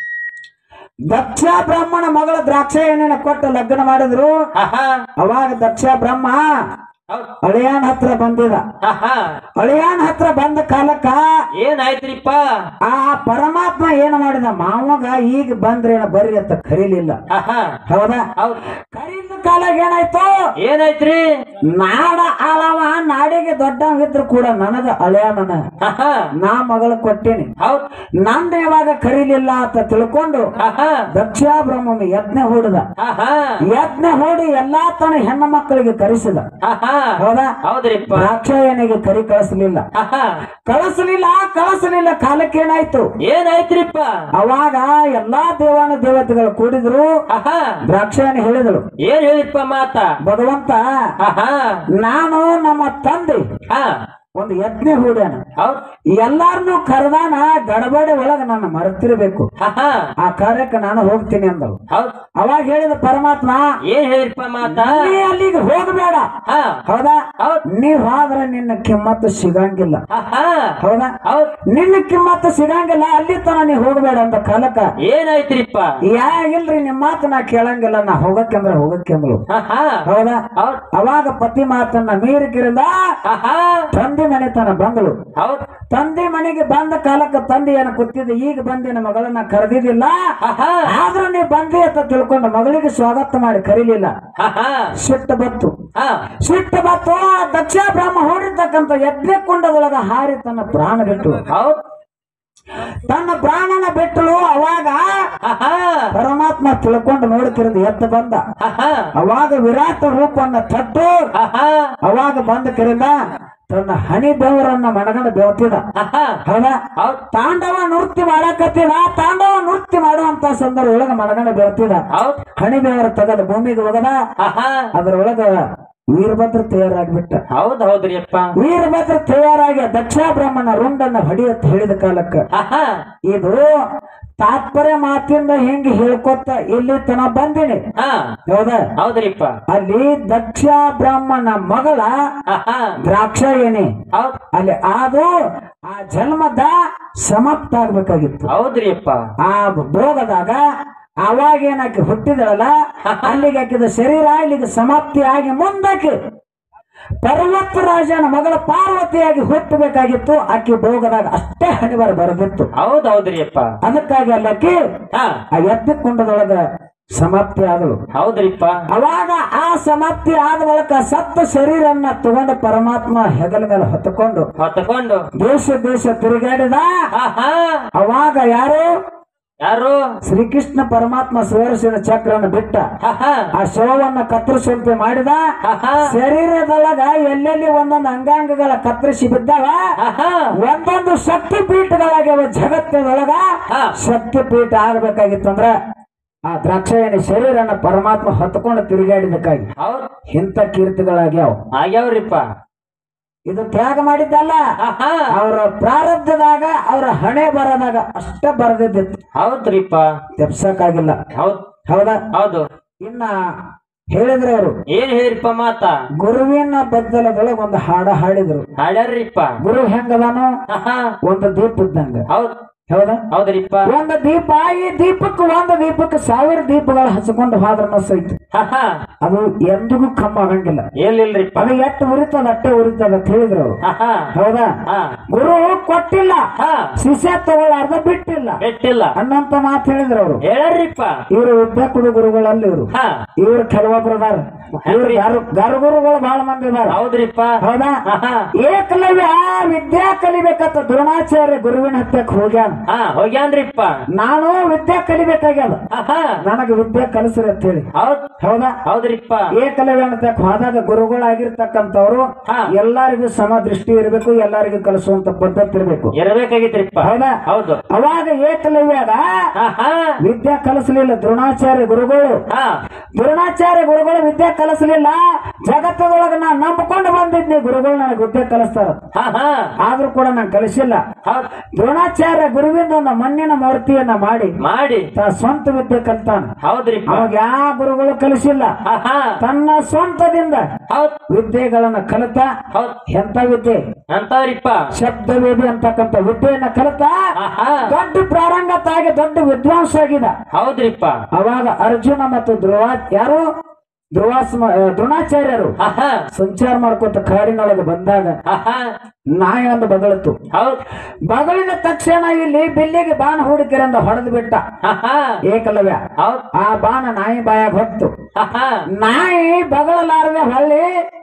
ದಕ್ಷ ಬ್ರಹ್ಮನ ಮಗಳ ದ್ರಾಕ್ಷಾಯಣಿನ ಕೊಟ್ಟು ಲಗ್ನ ಮಾಡಿದ್ರು ಆಹಾ ಅವಾಗ ದಕ್ಷ ಬ್ರಹ್ಮ ಹೌದ್ ಅಳಿಯಾನ್ ಹತ್ರ ಬಂದಿದ ಆಹಾ ಅಳಿಯಾನ್ ಹತ್ರ ಬಂದ ಕಾಲಕ್ಕ ಏನಾಯ್ತ್ರಿಪ್ಪ ಆ ಪರಮಾತ್ಮ ಏನ್ ಮಾಡಿದ ಮಾವಗ ಈಗ ಬಂದ್ರೇನ ಬರ್ರಿ ಅಂತ ಕರೀಲಿಲ್ಲ ಆಹಾ ಹೌದಾ ಹೌದ್ ಕರೀದ ಕಾಲಾಗ ಏನಾಯ್ತು ಏನಾಯ್ತ್ರಿ ನಾಡ ಆಳವ ನಾಡಿಗೆ ದೊಡ್ಡವಿದ್ರು ಕೂಡ ನನಗ ಅಳಿಯಾನನ ಆಹಾ ನಾ ಮಗಳು ಕೊಟ್ಟೇನಿ ಹೌದ್ ನಂದ ಯಾವಾಗ ಕರೀಲಿಲ್ಲ ಅಂತ ತಿಳ್ಕೊಂಡು ಆಹಾ ದಕ್ಷ ಬ್ರಹ್ಮ ಯಜ್ಞ ಹೂಡಿದ ಆಹಾ ಯಜ್ಞ ಹೂಡಿ ಎಲ್ಲಾ ತನ ಹೆಣ್ಣು ಮಕ್ಕಳಿಗೆ ಕರೆಸಿದ ಆಹಾ ಹೌದಾ ಹೌದ್ರಿಪ್ಪ ದ್ರಾಕ್ಷಾಯಣಿಗೆ ಕರಿ ಕಳಿಸಲಿಲ್ಲ ಆಹಾ ಕಳಿಸಲಿಲ್ಲ ಕಳಿಸಲಿಲ್ಲ ಕಾಲಕ್ಕೆ ಏನಾಯ್ತು ಏನಾಯ್ತ್ರಿಪ್ಪ ಅವಾಗ ಎಲ್ಲಾ ದೇವಾನ ದೇವತೆಗಳು ಕೂಡಿದ್ರು ಆಹಾ ದ್ರಾಕ್ಷಾಯಣಿ ಹೇಳಿದಳು ಏನ್ ಹೇಳಿಪ್ಪ ಮಾತ ಭಗವಂತ ಆಹಾ ನಾನು ನಮ್ಮ ತಂದೆ ಹಾ ಒಂದು ಯಜ್ಞ ಹೂಡ್ಯಾನ ಹೌದ್ ಎಲ್ಲಾರನು ಕರೆದಾನ ಗಡಬಡಿ ಒಳಗ ನಾನು ಮರೆತಿರ್ಬೇಕು ಆಹಾ ಆ ಕಾರ್ಯಕ್ಕೆ ನಾನು ಹೋಗ್ತೀನಿ ಅಂದಳು ಹೌದ್ ಅವಾಗ ಹೇಳಿದ ಪರಮಾತ್ಮ ಏನ್ ಹೇಳಿಪ್ಪ ಮಾತ ನೀ ಅಲ್ಲಿಗೆ ಹೋಗಬೇಡ ಹಾ ಹೌದಾ ಹೌದ್ ನೀ ಹೋದ್ರೆ ನಿನ್ನ ಕಿಮ್ಮತ್ತು ಸಿಗಂಗಿಲ್ಲ ಆಹಾ ಹೌದಾ ಹೌದ್ ನಿನ್ನ ಕಿಮ್ಮತ್ತು ಸಿಗಂಗಿಲ್ಲ ಅಲ್ಲಿ ತನ ನೀ ಹೋಗಬೇಡ ಅಂತ ಕಾಲಕ್ಕ ಏನಾಯ್ತ್ರಿಪ್ಪ ಯಾ ಇಲ್ರಿ ನಿಮ್ಮ ಮಾತು ನಾ ಕೇಳಂಗಿಲ್ಲ ನಾ ಹೋಗಕ್ಕಂದ್ರ ಹೋಗಕ್ಕೆಂದ್ಳು ಆಹಾ ಹೌದಾ ಹೌದ್ ಅವಾಗ ಪತಿ ಮಾತನ್ನ ಮೀರಿಕಿರಿಂದ ಆಹಾ ತಂದೆ ಮನೆತನ ಬಂದಳು ಹೌದ್ ತಂದೆ ಮನೆಗೆ ಬಂದ ಕಾಲಕ್ಕೆ ತಂದೆ ಏನ ಕೂತಿದ್ದ ಈಗ ಬಂದಿನ ಮಗಳನ್ನ ಕರೆದಿದ್ದಿಲ್ಲ ಆಹಾ ಆದ್ರೂ ನೀ ಬಂದಿ ಅಂತ ತಿಳ್ಕೊಂಡು ಮಗಳಿಗೆ ಸ್ವಾಗತ ಮಾಡಿ ಕರೀಲಿಲ್ಲ ಆಹಾ ಸಿಟ್ಟು ಬತ್ತು ಹಾ ಸಿಟ್ಟು ಬತ್ತು ಆ ದಕ್ಷ ಬ್ರಹ್ಮ ಹೊಡಿರ್ತಕ್ಕಂಥ ಯಜ್ಞ ಕುಂಡದೊಳಗ ಹಾರಿ ತನ್ನ ಪ್ರಾಣ ಬಿಟ್ಟು ಹೌದ್ ತನ್ನ ಪ್ರಾಣನ ಬಿಟ್ಟಳು ಅವಾಗ ಆಹಾ ಪರಮಾತ್ಮ ತಿಳ್ಕೊಂಡು ನೋಡ್ತಿರೋದು ಎದ್ದು ಬಂದ ಆಹಾ ಅವಾಗ ವಿರಾಟ್ ರೂಪನ್ನ ತಟ್ಟು ಆಹಾ ಅವಾಗ ಬಂದ ಕರಿಂದ ತನ್ನ ಹನಿ ಬೆವರನ್ನ ಮಣಗಂಡ ಬೆವತಿದ ಆಹಾ ಹೌದಾ ಹೌದ್ ತಾಂಡವ ನೃತ್ಯ ಮಾಡಕತ್ತಿದ ತಾಂಡವ ನೃತ್ಯ ಮಾಡುವಂತ ಸಂದರ್ಭ ಒಳಗ ಮಣಗಂಡ ಬೆವತಿದ ಹೌದ್ ಹನಿ ಬೆವರ ತೆಗದ ಭೂಮಿಗೆ ಹೋಗದ ಆಹಾ ಅದ್ರೊಳಗ ವೀರಭದ್ರ ತಯಾರಾಗ್ಬಿಟ್ಟ ಹೌದ್ ಹೌದ್ರಿ ಅಪ್ಪ ವೀರಭದ್ರ ತಯಾರಾಗಿ ದಕ್ಷ ಬ್ರಹ್ಮನ ರುಂಡನ್ನ ಹೊಡಿಯತ್ ಹೇಳಿದ ಕಾಲಕ್ಕ ಆಹಾ ಇದು ತಾತ್ಪರ್ಯ ಮಾತಿಂದ ಹೆಂಗ್ ಹೇಳ್ಕೊತ ಇಲ್ಲಿ ತನ ಬಂದಿನಿ ಹಾ ಹೌದಾ ಹೌದ್ರಿಪ್ಪ ಅಲ್ಲಿ ದಕ್ಷ ಬ್ರಾಹ್ಮಣ ಮಗಳ ಆಹಾ ದ್ರಾಕ್ಷಾಯಣಿ ಹೌದ್ ಅಲ್ಲಿ ಅದು ಆ ಜನ್ಮದ ಸಮಾಪ್ತ ಆಗ್ಬೇಕಾಗಿತ್ತು ಹೌದ್ರಿ ಅಪ್ಪ ಆ ಭೋಗದಾಗ ಅವಾಗ ಏನಾಕಿ ಹುಟ್ಟಿದಳಲ್ಲ ಅಲ್ಲಿಗೆ ಹಾಕಿದ ಶರೀರ ಇಲ್ಲಿಗೆ ಸಮಾಪ್ತಿ ಆಗಿ ಮುಂದಕ್ಕೆ ಪರ್ವತ ರಾಜನ ಮಗಳ ಪಾರ್ವತಿಯಾಗಿ ಹುಟ್ಟಬೇಕಾಗಿತ್ತು ಆಕಿ ಭೋಗದಾಗ ಅಷ್ಟೇ ಹಣಿಬರ ಬರದಿತ್ತು ಹೌದ್ ಹೌದ್ರಿ ಅಪ್ಪ ಅದಕ್ಕಾಗಿ ಅಲ್ಲಕ್ಕಿ ಹಾ ಆ ಯಜ್ಞ ಕುಂಡದೊಳಗ ಸಮಾಪ್ತಿ ಆದಳು ಹೌದ್ರಿಪ್ಪ ಅವಾಗ ಆ ಸಮಾಪ್ತಿ ಆದ ಬಳಿಕ ಸತ್ತ ಶರೀರನ್ನ ತಗೊಂಡು ಪರಮಾತ್ಮ ಹೆಗಲ ಮೇಲೆ ಹೊತ್ತುಕೊಂಡು ಹೊತ್ತಕೊಂಡು ದೇಶ ದೇಶ ತಿರುಗಾಡಿದ ಆಹಾ ಅವಾಗ ಯಾರು ಯಾರು ಶ್ರೀಕೃಷ್ಣ ಪರಮಾತ್ಮ ಸುದರ್ಶನ ಚಕ್ರನ ಬಿಟ್ಟ ಆಹಾ ಆ ಶವವನ್ನ ಕತ್ತರಿಸುವಂತೆ ಮಾಡಿದ ಆಹಾ ಶರೀರದೊಳಗ ಎಲ್ಲೆಲ್ಲಿ ಒಂದೊಂದು ಅಂಗಾಂಗಗಳ ಕತ್ತರಿಸಿ ಬಿದ್ದಾವ ಆಹಾ ಒಂದೊಂದು ಶಕ್ತಿ ಪೀಠಗಳಾಗ್ಯಾವ ಜಗತ್ತಿನೊಳಗ ಹಾ. ಶಕ್ತಿ ಪೀಠ ಆಗ್ಬೇಕಾಗಿತ್ತು ಅಂದ್ರ ಆ ದ್ರಾಕ್ಷಾಯಣಿ ಶರೀರನ ಪರಮಾತ್ಮ ಹೊತ್ಕೊಂಡು ತಿರುಗಾಡಿದಕ್ಕಾಗಿ ಹೌದ್ ಇಂಥ ಕೀರ್ತಿಗಳಾಗ್ಯಾವ ಆಗ್ಯಾವ್ರಿಪ್ಪ ಇದು ತ್ಯಾಗ ಮಾಡಿದ್ದಲ್ಲ ಆಹಾ ಅವರ ಪ್ರಾರಬ್ಧದಾಗ ಅವರ ಹಣೆ ಬರದಾಗ ಅಷ್ಟ ಬರದಿದ್ದಿತ್ತು ಹೌದ್ರಿಪ್ಪ ತೆಪ್ಸಕ್ಕಾಗಿಲ್ಲ ಹೌದ್ ಹೌದಾ ಹೌದು ಇನ್ನ ಹೇಳಿದ್ರು ಅವರು ಏನ್ ಹೇಳಿರಿಪ್ಪ ಮಾತ ಗುರುವಿನ ಬದ್ದಲದೊಳಗ ಒಂದು ಹಾಡ ಹಾಡಿದ್ರು ಹಾಡ್ಯಾರ್ರಿಪ್ಪ ಗುರು ಹೆಂಗದಾನು ಆಹಾ ಒಂದು ದೀಪ ಇದ್ದಂಗ ಹೌದ್ ಹೌದಾ ಹೌದ್ರಿಪ್ಪ ಒಂದು ದೀಪ ಈ ದೀಪಕ್ಕೆ ಒಂದು ದೀಪಕ್ಕೆ ಸಾವಿರ ದೀಪಗಳು ಹಚ್ಕೊಂಡು ಹೋದ್ರ ಸಹಿತ ಆಹಾ ಅದು ಎಂದಿಗೂ ಕಮ್ಮ ಆಗಂಗಿಲ್ಲ ಏನಿಲ್ರಿಪ್ಪ ಅದು ಎಷ್ಟು ಉರಿತದ ಅಟ್ಟೆ ಉರಿತದ ಅಂತ ಹೇಳಿದ್ರು ಅವರು ಆಹಾ ಹೌದಾ ಹಾ ಗುರು ಕೊಟ್ಟಿಲ್ಲ ಹಾ ಶಿಷ್ಯ ತಗೊಳ್ಳಾರ್ದ ಬಿಟ್ಟಿಲ್ಲ ಬೆಟ್ಟಿಲ್ಲ ಅನ್ನಂತ ಮಾತು ಹೇಳಿದ್ರು ಅವರು ಹೇಳ್ರಿಪ್ಪ ಇವರು ವಿದ್ಯಾ ಕೊಡು ಗುರುಗಳಲ್ಲಿ ಇವರು ಹಾ ಇವ್ರು ಕೆಲವೊಬ್ರು ಅದಾರ ಇವ್ರು ಗರು ಗರುಗುರುಗಳು ಬಹಳ ಮಂದಿ ಇದಾರ ಹೌದ್ರಿಪ್ಪ ಹೌದಾ ಆಹಾ ಏಕಲವ್ಯ ವಿದ್ಯಾ ಕಲಿಬೇಕಂತ ದ್ರೋಣಾಚಾರ್ಯ ಗುರುವಿನ ಹತ್ಯಕ್ಕೆ ಹೋಗ್ಯಾನ ಹಾ ಹೋಗ್ಯಾನ್ರಿಪ್ಪ ನಾನು ವಿದ್ಯಾ ಕಲಿಬೇಕಾಗ್ಯದ ಆಹಾ ನನಗೆ ವಿದ್ಯೆ ಕಲಿಸ್ರಿ ಅಂತ ಹೇಳಿ ಹೌದ್ ಹೌದಾ ಹೌದ್ರಿಪ್ಪ ಏಕಲವ್ಯ ಅನ್ನತಕ್ಕ ಹೋದಾಗ ಗುರುಗಳಾಗಿರ್ತಕ್ಕಂಥವ್ರು ಹಾ. ಎಲ್ಲರಿಗೂ ಸಮ ದೃಷ್ಟಿ ಇರಬೇಕು ಎಲ್ಲರಿಗೂ ಕಲಿಸುವಂತ ಪದ್ಧತಿ ಇರಬೇಕು ಇರ್ಬೇಕಾಗಿತ್ರಿಪ್ಪ ಹೌದಾ ಹೌದು ಅವಾಗ ಏಕಲವ್ಯಾಗ ಆಹಾ ವಿದ್ಯಾ ಕಲಿಸಲಿಲ್ಲ ದ್ರೋಣಾಚಾರ್ಯ ಗುರುಗಳು ಹಾ ದ್ರೋಣಾಚಾರ್ಯ ಗುರುಗಳು ವಿದ್ಯೆ ಕಲಿಸಲಿಲ್ಲ ಜಗತ್ತದೊಳಗ ನಾ ನಂಬಿಕೊಂಡು ಬಂದಿದ್ನಿ ಗುರುಗಳು ನನಗೆ ವಿದ್ಯೆ ಕಲಿಸ್ತಾರ ಹಾ ಹಾ ಆದ್ರೂ ಕೂಡ ನಾನು ಕಲಿಸಿಲ್ಲ ಹೌದ್ ದ್ರೋಣಾಚಾರ್ಯ ಗುರುವಿಂದ ಒಂದು ಮಣ್ಣಿನ ಮೂರ್ತಿಯನ್ನ ಮಾಡಿ ಮಾಡಿ ತ ಸ್ವಂತ ವಿದ್ಯೆ ಕಲ್ತಾನ ಹೌದ್ರಿಪ್ಪ ಅವಾಗ ಯಾವ ಗುರುಗಳು ಕಲಿಸಿಲ್ಲ ಆಹಾ ತನ್ನ ಸ್ವಂತದಿಂದ ಹೌದ್ ವಿದ್ಯೆಗಳನ್ನ ಕಲಿತ ಹೌದ್ ಎಂತ ವಿದ್ಯೆ ಅಂತವ್ರಿಪ್ಪ ಶಬ್ದವೇದಿ ಅಂತಕ್ಕಂಥ ವಿದ್ಯೆಯನ್ನ ಕಲಿತ ಆಹಾ ದೊಡ್ಡ ಪ್ರಾರಂಗತಾಗಿ ದೊಡ್ಡ ವಿದ್ವಾಂಸ ಆಗಿದ ಹೌದ್ರಿಪ್ಪ ಅವಾಗ ಅರ್ಜುನ ಮತ್ತು ಧ್ರುವ ಯಾರು ಧ್ರುವಾಸ್ ದ್ರೋಣಾಚಾರ್ಯರು ಆಹಾ ಸಂಚಾರ ಮಾಡ್ಕೊತ ಕಾಡಿನೊಳಗೆ ಬಂದಾಗ ಆಹಾ ನಾಯಿ ಒಂದು ಬಗಳಿತ್ತು ಹೌದ್ ಬಗಳಿನ ತಕ್ಷಣ ಇಲ್ಲಿ ಬಿಲ್ಲಿಗೆ ಬಾಣ ಹೂಡಿಕೆರಿಂದ ಹೊಡೆದು ಬಿಟ್ಟ ಆಹಾ ಏಕಲವ್ಯ ಹೌದ್ ಆ ಬಾಣ ನಾಯಿ ಬಾಯಾಗ ಹೊತ್ತು ಆಹಾ ನಾಯಿ ಬಗಳಲಾರದೆ ಹೊಳ್ಳಿ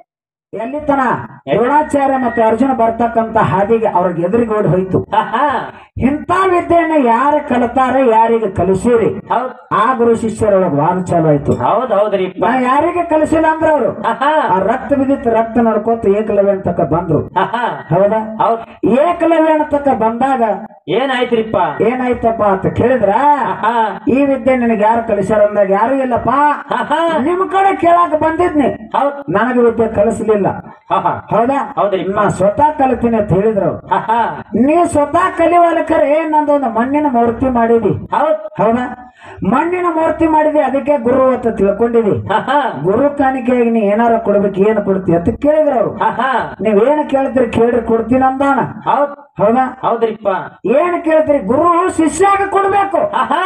ಎಲ್ಲಿತನ ದ್ರೋಣಾಚಾರ್ಯ ಮತ್ತೆ ಅರ್ಜುನ ಬರ್ತಕ್ಕಂತ ಹಾದಿಗೆ ಅವ್ರಿಗೆ ಎದುರಿಗೆ ಓಡಿ ಹೋಯ್ತು ಆಹಾ ಇಂಥ ವಿದ್ಯೆಯನ್ನ ಯಾರು ಕಲಿತಾರೆ ಯಾರಿಗೆ ಕಲಿಸಿರಿ ಹೌದ್ ಆ ಗುರು ಶಿಷ್ಯರೊಳಗೆ ವಾದ ಚಾಲು ಆಯ್ತು ಹೌದ್ ಹೌದ್ರಿಪ್ಪ ನಾ ಯಾರಿಗೆ ಕಲಿಸಿಲ್ಲ ಅಂದ್ರ ಅವರು ಆಹಾ ಆ ರಕ್ತ ಬಿದ್ದಿತ್ತು ರಕ್ತ ನಡ್ಕೋತ ಏಕಲವ್ಯ ಅಂತಕ್ಕ ಬಂದ್ರು ಆಹಾ ಹೌದಾ ಹೌದ್ ಏಕಲವ್ಯ ಅಂತಕ್ಕ ಬಂದಾಗ ಏನಾಯ್ತ್ರಿಪ್ಪ ಏನಾಯ್ತಪ್ಪ ಅಂತ ಕೇಳಿದ್ರ ಆಹಾ ಈ ವಿದ್ಯೆ ನಿನಗೆ ಯಾರು ಕಲಿಸ್ಯಾರ ಅಂದಾಗ ಯಾರು ಇಲ್ಲಪ್ಪ ಆಹಾ ನಿಮ್ ಕಡೆ ಕೇಳಾಕ ಬಂದಿದ್ನಿ ಹೌದ್ ನನಗೆ ವಿದ್ಯೆ ಕಲಿಸ್ಲಿಲ್ಲ ಆಹಾ ಹೌದಾ ಹೌದ್ರಿ ನಾ ಸ್ವತಃ ಕಲಿತೀನಿ ಅಂತ ಹೇಳಿದ್ರು ಅವ್ರು. ಆಹಾ ನೀ ಸ್ವತಃ ಕಲಿವಲ್ಕರೆ ನಂದು ಒಂದು ಮಣ್ಣಿನ ಮೂರ್ತಿ ಮಾಡಿದಿ ಹೌದ್ ಹೌದಾ ಮಣ್ಣಿನ ಮೂರ್ತಿ ಮಾಡಿದಿ ಅದಕ್ಕೆ ಗುರು ಅಂತ ತಿಳ್ಕೊಂಡಿದಿ ಆಹಾ ಗುರು ಕಾಣಿಕೆಯಾಗಿ ನೀ ಏನಾರ ಕೊಡ್ಬೇಕು ಏನು ಕೊಡ್ತಿ ಅಂತ ಕೇಳಿದ್ರು ಅವ್ರು ಆಹಾ ನೀವೇನು ಕೇಳ್ತೀರಿ ಕೇಳ್ರಿ ಕೊಡ್ತೀನಿ ಅಂದಾನ ಹೌದ್ ಹೌದಾ ಹೌದ್ರಿಪ್ಪ ಏನ್ ಕೇಳ್ತೀರಿ ಗುರು ಶಿಷ್ಯಾಗ ಕೊಡ್ಬೇಕು ಆಹಾ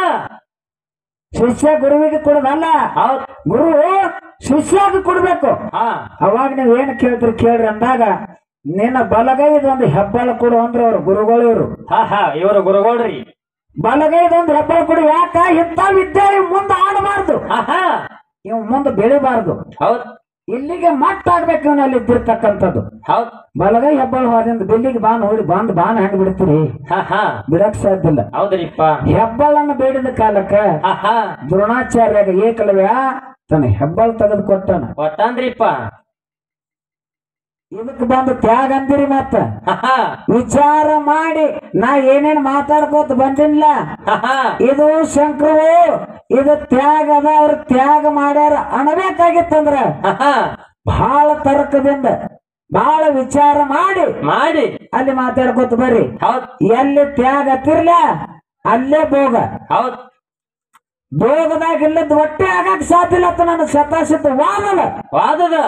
ಶಿಷ್ಯ ಗುರುವಿಗೆ ಕೊಡೋದಲ್ಲ ಹೌದ್ ಗುರು ಶಿಷ್ಯಾಗ ಕೊಡ್ಬೇಕು ಹಾ ಅವಾಗ ನೀವ್ ಏನ್ ಕೇಳ್ತೀರಿ ಕೇಳ್ರಿ ಅಂದಾಗ ನಿನ್ನ ಬಲಗೈದೊಂದು ಹೆಬ್ಬಾಳ ಕೊಡು ಅಂದ್ರೆ ಅವ್ರು ಗುರುಗಳು ಇವರು ಆಹಾ ಇವರು ಗುರುಗಳ್ರಿ ಬಲಗೈದೊಂದು ಹೆಬ್ಬಾಳ ಕೊಡು ಯಾಕ ಇಂಥ ವಿದ್ಯೆ ಮುಂದೆ ಆಡಬಾರ್ದು ಆಹಾ ಇವ್ ಮುಂದೆ ಬೆಳಿಬಾರ್ದು ಹೌದ್ ಇಲ್ಲಿಗೆ ಮಟ್ಟ ಆಗ್ಬೇಕು ಇವನಲ್ಲಿ ಇದ್ದಿರ್ತಕ್ಕಂಥದ್ದು ಹೌದ್ ಬಲಗೈ ಹೆಬ್ಬಾಳ ಹೋದಿಂದ ಬೆಲ್ಲಿಗೆ ಬಾನ್ ಹೊಡಿ ಬಂದ್ ಬಾನ್ ಹೆಂಗ್ ಬಿಡ್ತೀರಿ ಆಹಾ ಬಿಡಕ್ ಸಾಧ್ಯ ಇಲ್ಲ ಹೌದ್ರಿಪ್ಪ ಹೆಬ್ಬಾಳನ್ನು ಬೇಡಿದ ಕಾಲಕ್ಕ ಆಹಾ ದ್ರೋಣಾಚಾರ್ಯಾಗ ಏಕಲವ್ಯ ತನ್ನ ಹೆಬ್ಬಾಳ ತೆಗೆದು ಕೊಟ್ಟನ ಒಟ್ಟಂದ್ರಿಪ್ಪ ಇದಕ್ ಬಂದು ತ್ಯಾಗ ಅಂದಿರಿ ಮತ್ತ ಆಹಾ, ವಿಚಾರ ಮಾಡಿ ನಾ ಏನೇನ್ ಮಾತಾಡ್ಕೋತ ಬಂದಿಲ್ಲ ಆಹಾ, ಇದು ಶಂಕರವು ಇದು ತ್ಯಾಗ ಅದ ಅವ್ರ ತ್ಯಾಗ ಮಾಡ್ಯಾರ ಅಣಬೇಕಾಗಿತ್ತಂದ್ರ ಆಹಾ. ಬಹಳ ತರ್ಕದಿಂದ ಬಹಳ ವಿಚಾರ ಮಾಡಿ ಮಾಡಿ ಅಲ್ಲಿ ಮಾತಾಡ್ಕೋತ ಬರ್ರಿ ಹೌದ್ ಎಲ್ಲಿ ತ್ಯಾಗ ತಿರ್ಲ ಅಲ್ಲೇ ಭೋಗ ಹೌದ್ ಭೋಗದಾಗ ಇಲ್ಲದ ಹೊಟ್ಟೆ ಆಗಕ್ ಸಾಧ್ಯ ಇಲ್ಲ ಅಂತ ನನ್ನ ಶತಾಶತ ವಾದದ ವಾದದ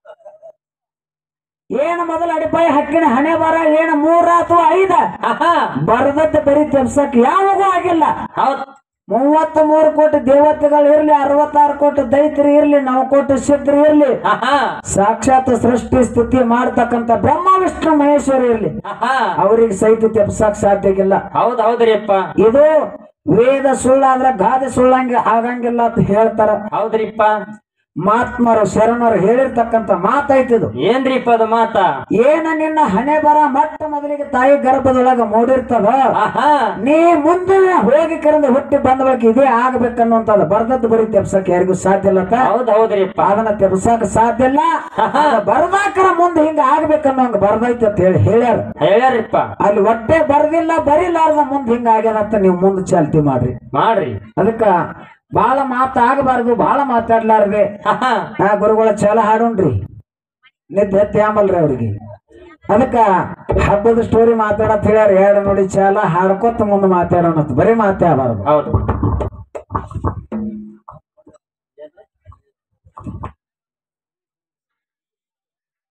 ಏನು ಮೊದಲ ಅಡಿಪಾಯ ಹಕ್ಕಿನ ಹಣೆ ಬರ ಏನು ಮೂರ ಅಥವಾ ಐದ ಆಹಾ, ಬರದತ್ತ ಬರೀ ತೆಪ್ಸಕ್ ಯಾವಾಗೂ ಆಗಿಲ್ಲ ಹೌದ್ ಮೂವತ್ತ ಮೂರು ಕೋಟಿ ದೇವತೆಗಳು ಇರ್ಲಿ ಅರವತ್ತಾರು ಕೋಟಿ ದೈತ್ರು ಇರ್ಲಿ ನವ ಕೋಟಿ ಸಿದ್ಧರು ಇರ್ಲಿ ಆಹಾ, ಸಾಕ್ಷಾತ್ ಸೃಷ್ಟಿ ಸ್ಥಿತಿ ಮಾಡ್ತಕ್ಕಂತ ಬ್ರಹ್ಮ ವಿಷ್ಣು ಮಹೇಶ್ವರ ಇರ್ಲಿ ಆಹಾ. ಅವ್ರಿಗೆ ಸಹಿತ ತೆಪ್ಸಕ್ ಸಾಧ್ಯ ಇಲ್ಲ ಹೌದ್ ಹೌದ್ರಿಪ್ಪ ಇದು ವೇದ ಸುಳ್ಳಾದ್ರ ಗಾದೆ ಸುಳ್ಳಂಗೆ ಆಗಂಗಿಲ್ಲ ಅಂತ ಹೇಳ್ತಾರ ಹೌದ್ರಿಪ್ಪ ಮಾತ್ಮರು ಶರಣರು ಹೇಳಿರ್ತಕ್ಕಂತ ಮಾತೈತಿದು ಏನ್ರಿಪ್ಪ ಅದು ಮಾತ ಏನ ನಿನ್ನ ಹಣೆ ಬರ ಮೊಟ್ಟ ಮೊದಲಿಗೆ ತಾಯಿ ಗರ್ಭದೊಳಗ ಮೂಡಿರ್ತದ ಆಹಾ ನೀ ಮುಂದೆ ಹೋಗಿ ಕರೆದು ಹುಟ್ಟಿ ಬಂದ ಬಳಿಕ ಇದೇ ಆಗ್ಬೇಕನ್ನುವಂತದ ಬರ್ದದ್ದು ಬರೀ ತೆಪ್ಸಕ್ ಯಾರಿಗೂ ಸಾಧ್ಯ ಇಲ್ಲ ಹೌದ್ ಹೌದ್ರಿಪ್ಪ ಅದನ್ನ ತೆಪ್ಸಕ್ ಸಾಧ್ಯ ಇಲ್ಲ ಅದ ಬರ್ದಾಕರ ಮುಂದೆ ಹಿಂಗ ಆಗ್ಬೇಕನ್ನೋಂಗ ಬರ್ದೈತಿ ಅಂತ ಹೇಳಿ ಹೇಳ್ಯಾರ ಹೇಳ್ಯಾರಿಪ್ಪ ಅಲ್ಲಿ ಹೊಟ್ಟೆ ಬರ್ದಿಲ್ಲ ಬರಿಲಾರ್ದ ಮುಂದೆ ಹಿಂಗ ಆಗ್ಯದಂತ ನೀವು ಮುಂದೆ ಚಾಲ್ತಿ ಮಾಡ್ರಿ ಮಾಡ್ರಿ ಅದಕ್ಕ ಬಹಳ ಮಾತಾಗಬಾರ್ದು ಬಹಳ ಮಾತಾಡ್ಲಾರ್ದೆ ಆಹಾ, ಆ ಗುರುಗಳ ಚಾಲ ಹಾಡೋಣ್ರಿ ನಿದ್ದೆ ಎತ್ತಿ ಆಮಲ್ರಿ ಅವ್ರಿಗೆ ಅದಕ್ಕ ಹಬ್ಬದ ಸ್ಟೋರಿ ಮಾತಾಡತ್ ಹೇಳ್ಯಾರ ಎರಡು ನೋಡಿ ಚಾಲ ಹಾಡ್ಕೊತ ಮುಂದೆ ಮಾತಾಡೋಣ ಬರೀ ಮಾತಾಡಬಾರ್ದು ಹೌದು